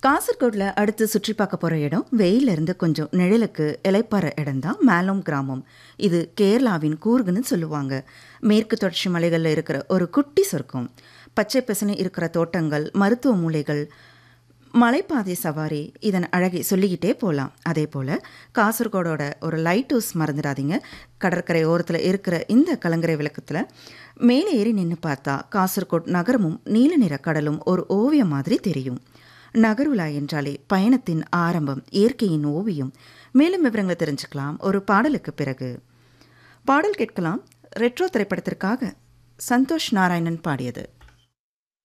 காசர்கோடில் அடுத்து சுற்றி பார்க்க போகிற இடம் வெயிலிருந்து கொஞ்சம் நிழலுக்கு இலைப்பாற இடம் தான் மேலோம் கிராமம் இது கேரளாவின் கூர்குன்னு சொல்லுவாங்க மேற்கு தொடர்ச்சி மலைகளில் இருக்கிற ஒரு குட்டி சொர்க்கம் பச்சை பசுன்னு இருக்கிற தோட்டங்கள் மருத்துவ மூலைகள் மலைப்பாதை சவாரி இதன் அழகை சொல்லிக்கிட்டே போகலாம் அதே போல் காசர்கோடோட ஒரு லைட் ஹவுஸ் மறந்துடாதீங்க கடற்கரை ஓரத்தில் இருக்கிற இந்த கலங்கரை விளக்கத்தில் மேலே ஏறி நின்று பார்த்தா காசர்கோட் நகரமும் நீல நிற கடலும் ஒரு ஓவியம் மாதிரி தெரியும் நகருலா என்றாலே பயணத்தின் ஆரம்பம் இயற்கையின் ஓவியம் மேலும் விவரங்களை தெரிஞ்சுக்கலாம் ஒரு பாடலுக்கு பிறகு பாடல் கேட்கலாம் ரெட்ரோ திரைப்படத்திற்காக சந்தோஷ் நாராயணன் பாடியது